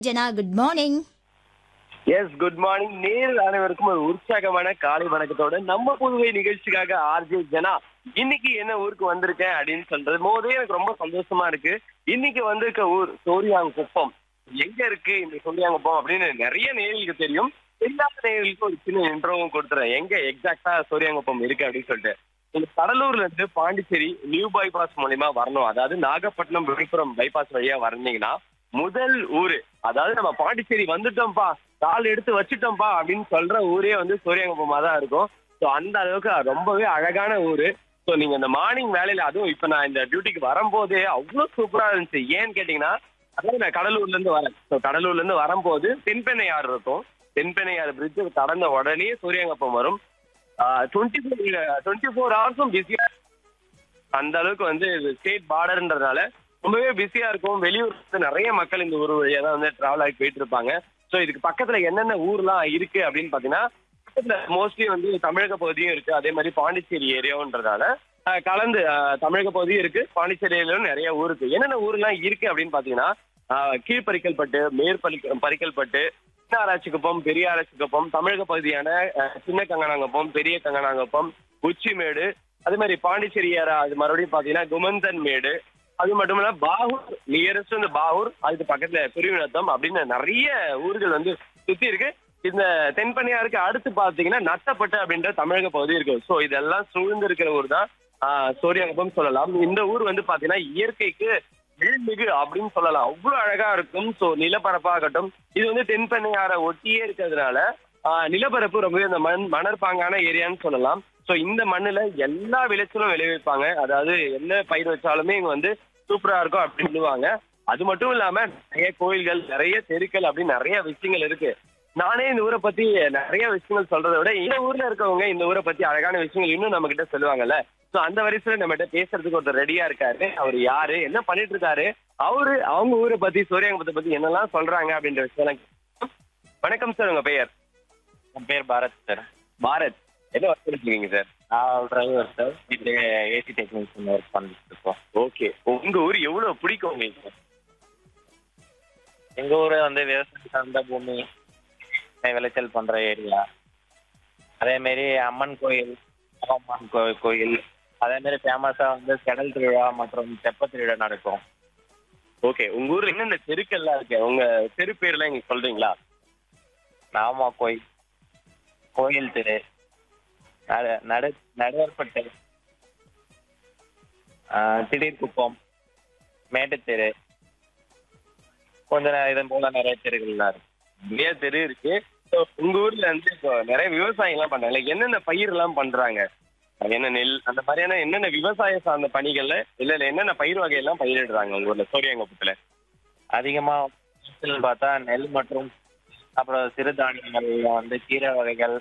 ஜனா good morning yes good morning நேரில் அனைவருக்கும் ஒரு உற்சாகமான காலை வணக்கத்தோட நம்ம புதுவை நிகழ்ச்சிக்காக ஆர்ஜே ஜனா இன்னைக்கு என்ன ஊருக்கு வந்திருக்கேன் அப்படின்னு சொல்றது போதே எனக்கு ரொம்ப சந்தோஷமா இருக்கு இன்னைக்கு வந்திருக்க ஊர் சோரியாங்குப்பம் எங்க இருக்கு இந்த சோரியாங்குப்பம் அப்படின்னு நிறைய நேர்களுக்கு தெரியும் தெரியாத நேர்களுக்கு ஒரு சின்ன இன்ட்ரோவும் கொடுத்துறேன் எங்க எக்ஸாக்டா சோரியாங்குப்பம் இருக்கு அப்படின்னு சொல்லிட்டு இந்த கடலூர்ல இருந்து பாண்டிச்சேரி நியூ பைபாஸ் மூலியமா வரணும் அதாவது நாகப்பட்டினம் விழுப்புரம் பைபாஸ் வழியா வந்தீங்கன்னா முதல் ஊரு அதாவது நம்ம பாண்டிச்சேரி வந்துட்டோம்ப்பா கால் எடுத்து வச்சுட்டோம்ப்பா அப்படின்னு சொல்ற ஊரே வந்து சூரியங்குப்பமா தான் இருக்கும் ஸோ அந்த அளவுக்கு ரொம்பவே அழகான ஊரு ஸோ நீங்க இந்த மார்னிங் வேலையில அதுவும் இப்ப நான் இந்த டியூட்டிக்கு வரும்போதே அவ்வளோ சூப்பரா இருந்துச்சு ஏன்னு கேட்டீங்கன்னா அதாவது நான் கடலூர்ல இருந்து வரேன் ஸோ கடலூர்ல இருந்து வரும்போது தென்பெண்ணையாறு இருக்கும் தென்பெண்ணையாறு பிரிட்ஜ் கடந்த உடனே சூரியங்கப்பம் வரும் டுவெண்ட்டி ஃபோர் டுவெண்ட்டி ஃபோர் ஹவர்ஸும் பிஸியா அந்த அளவுக்கு வந்து ஸ்டேட் பார்டர்ன்றதுனால ரொம்பவே பிஸியா இருக்கும் வெளியூர் இருந்து நிறைய மக்கள் இந்த ஊர் வழியா தான் வந்து டிராவல் ஆகி போயிட்டு இருப்பாங்க ஸோ இதுக்கு பக்கத்துல என்னென்ன ஊர்லாம் இருக்கு அப்படின்னு பாத்தீங்கன்னா பக்கத்துல மோஸ்ட்லி வந்து தமிழக பகுதியும் இருக்கு அதே மாதிரி பாண்டிச்சேரி ஏரியான்றதால அஹ், கலந்து அஹ், தமிழக பகுதியும் இருக்கு பாண்டிச்சேரி ஏரியாலும் நிறைய ஊர் இருக்கு என்னென்ன ஊர்லாம் இருக்கு அப்படின்னு பாத்தீங்கன்னா அஹ், கீழ்பறிக்கல்பட்டு மேற்பரி பறிக்கல்பட்டு சின்ன ஆராய்ச்சிக்குப்பம் பெரிய ஆராய்ச்சிக்குப்பம் தமிழக பகுதியான அஹ், சின்ன கங்கனாங்குப்பம் பெரிய கங்கனாங்குப்பம் உச்சிமேடு அதே மாதிரி பாண்டிச்சேரி ஏரா அது மறுபடியும் பாத்தீங்கன்னா குமந்தன் மேடு அது மட்டும் இல்ல பாகூர் நியரஸ்ட் வந்து பாகூர் அதுக்கு பக்கத்துல குருவிநத்தம் அப்படின்னு நிறைய ஊர்கள் வந்து சுத்தி இருக்கு இந்த தென்பண்ணையாருக்கு அடுத்து பாத்தீங்கன்னா நத்தப்பட்டு அப்படின்ற தமிழக பகுதி இருக்கு ஸோ இதெல்லாம் சூழ்ந்து இருக்கிற ஊர் தான் சூரியங்குப்பம் சொல்லலாம் இந்த ஊர் வந்து பாத்தீங்கன்னா இயற்கைக்கு எழில்மிகு அப்படின்னு சொல்லலாம் அவ்வளவு அழகா இருக்கும் ஸோ நிலப்பரப்பாகட்டும் இது வந்து தென்பெண்ணையாரை ஒட்டியே இருக்கிறதுனால ஆஹ், நிலப்பரப்பு ரொம்பவே இந்த மண் மணற்பாங்கான ஏரியான்னு சொல்லலாம் ஸோ இந்த மண்ணுல எல்லா விளைச்சலும் விளைவிப்பாங்க அதாவது என்ன பயிர் வச்சாலுமே இங்க வந்து சூப்பரா இருக்கும் அப்படின்னு சொல்லுவாங்க அது மட்டும் இல்லாம நிறைய கோயில்கள் நிறைய தெருக்கள் அப்படின்னு நிறைய விஷயங்கள் இருக்கு நானே இந்த ஊரை பத்தி நிறைய விஷயங்கள் சொல்றதை விட இந்த ஊர்ல இருக்கவங்க இந்த ஊரை பத்தி அழகான விஷயங்கள் இன்னும் நம்ம கிட்ட சொல்லுவாங்கல்ல சோ அந்த வரிசையில நம்ம கிட்ட பேசுறதுக்கு ஒருத்தர் ரெடியா இருக்காரு அவர் யாரு என்ன பண்ணிட்டு இருக்காரு அவரு அவங்க ஊரை பத்தி சூரியங்கப்பத்தை பத்தி என்னெல்லாம் சொல்றாங்க அப்படின்ற விஷயம் வணக்கம் சார் உங்க பெயர் என் பேர் பாரத் சார் பாரத் என்ன ஒர்க் பண்ணிருக்கீங்க சார் நான் டிரைவர் சார் இது ஏசி டெக்னீஷியன் ஒர்க் பண்ணிட்டு இருக்கோம் ஓகே உங்க ஊர் எவ்வளவு பிடிக்கும் உங்களுக்கு எங்க ஊரு வந்து விவசாயம் சார்ந்த பூமி விளைச்சல் பண்ற ஏரியா அதே மாதிரி அம்மன் கோயில் அம்மன் கோ- கோயில் அதே மாதிரி ஃபேமஸா வந்து கடல் திருவிழா மற்றும் தெப்ப திருவிழா நடக்கும் ஓகே உங்க ஊர்ல என்னென்ன தெருக்கள்லாம் இருக்கு உங்க தெரு பேர்லாம் எங்க சொல்றீங்களா நாமா கோயில் கோயில் திரு நடு நடு நடுவர்பட்டு ஆஹ், திடீர்குப்பம் மேட்டுத்தெரு கொஞ்சம் நே- இதன் போல நிறைய தெருக்கள்லாம் இருக்கு நிறைய தெரு இருக்கு So, உங்க ஊர்ல வந்து இப்போ நிறைய விவசாயம் எல்லாம் பண்றாங்க Like, என்னென்ன பயிர் எல்லாம் பண்றாங்க என்ன நெல் அந்த மாதிரியான என்னென்ன விவசாய சார்ந்த பணிகள்ல இல்ல இல்ல என்னென்ன பயிர் வகையெல்லாம் பயிரிடுறாங்க உங்க ஊர்ல சோரியாங்குப்பத்துல அதிகமா விளைச்சல்னு பார்த்தா நெல் மற்றும் அப்புறம் சிறுதானியங்கள் வந்து கீரை வகைகள்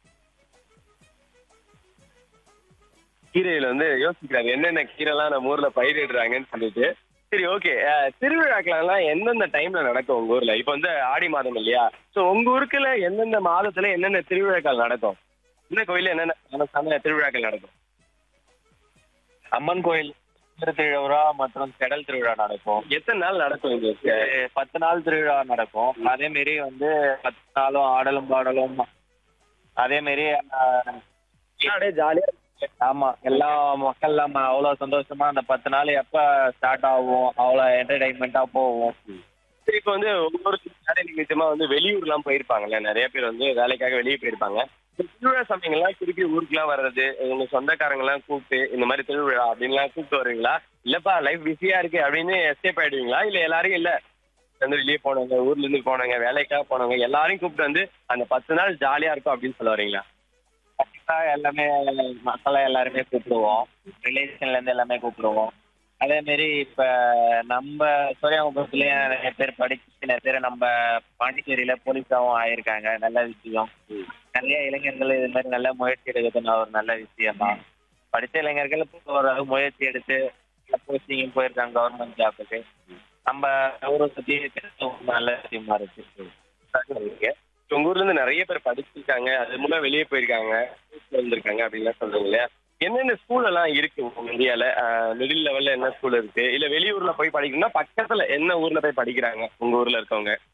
கீரையில வந்து யோசிக்கிறாங்க என்னென்ன கீரைலாம் நம்ம ஊர்ல பயிரிடுறாங்கன்னு சொல்லிட்டு சரி ஓகே திருவிழாக்கள் எல்லாம் எந்தெந்த டைம்ல நடக்கும் உங்க ஊர்ல இப்போ வந்து ஆடி மாதம் இல்லையா சோ உங்க ஊருக்குள்ள எந்தெந்த மாதத்துல என்னென்ன திருவிழாக்கள் நடக்கும் என்ன கோயில்ல என்னென்ன famous-ஆன திருவிழாக்கள் நடக்கும் அம்மன் கோயில் சிறு திருவிழா மற்றும் கடல் திருவிழா நடக்கும் எத்தனை நாள் நடக்கும் இது இது பத்து நாள் திருவிழா நடக்கும் அதே மாரி வந்து பத்து நாளும் ஆடலும் பாடலும் அதே மாரி ஆஹ், ஜாலியா ஆமா எல்லா மக்கள் நம்ம அவ்வளவு சந்தோஷமா அந்த பத்து நாள் எப்ப ஸ்டார்ட் ஆகும் அவ்வளவு என்டர்டைன்மெண்டா போவோம் சரி இப்போ வந்து ஒவ்வொரு வேலை நிமித்தமா வந்து வெளியூர்லாம் போயிருப்பாங்கல்ல நிறைய பேர் வந்து வேலைக்காக வெளியே போயிருப்பாங்க இந்த திருவிழா சமயங்கள்லாம் திருப்பி ஊருக்குலாம் வர்றது உங்க சொந்தக்காரங்க எல்லாம் கூப்பிட்டு இந்த மாதிரி திருவிழா அப்படின்லாம் கூப்பிட்டு வருவீங்களா இல்லப்பா லைஃப் பிஸியா இருக்கு அப்படின்னு எஸ்கேப் ஆயிடுவீங்களா இல்ல எல்லாரும் இல்ல வந்து வெளியே போனவங்க ஊர்ல இருந்து போனவங்க வேலைக்காக போனவங்க எல்லாரையும் கூப்பிட்டு வந்து அந்த பத்து நாள் ஜாலியா இருக்கும் அப்படின்னு சொல்ல வரீங்களா கண்டிப்பா எல்லாமே மக்களை எல்லாருமே கூப்பிடுவோம் ரிலேஷன்ல இருந்து எல்லாமே கூப்பிடுவோம் அதே மாதிரி இப்ப நம்ம சூரியாங்குப்பத்துலயும் நிறைய பேர் படிச்சு நிறைய பேர் நம்ம பாண்டிச்சேரியில போலீஸாவும் ஆயிருக்காங்க நல்ல விஷயம் நிறைய இளைஞர்கள் இது மாதிரி நல்ல முயற்சி எடுக்கிறதுனா ஒரு நல்ல விஷயம் தான் படிச்ச இளைஞர்கள் இப்போ ஓரளவு முயற்சி எடுத்து போஸ்டிங் போயிருக்காங்க கவர்மெண்ட் ஜாப்புக்கு நம்ம ஊரை சுத்தி இருக்கிறது ஒரு நல்ல விஷயமா இருக்கு சொல்றீங்க உங்க ஊர்ல இருந்து நிறைய பேர் படிச்சிருக்காங்க அது மூலம் வெளியே போயிருக்காங்க வந்திருக்காங்க அப்படின்லாம் சொல்றீங்க இல்லையா என்னென்ன ஸ்கூல் எல்லாம் இருக்கு உங்க இந்தியால மிடில் லெவல்ல என்ன ஸ்கூல் இருக்கு இல்ல வெளியூர்ல போய் படிக்கணும்னா பக்கத்துல என்ன ஊர்ல போய் படிக்கிறாங்க உங்க ஊர்ல இருக்கவங்க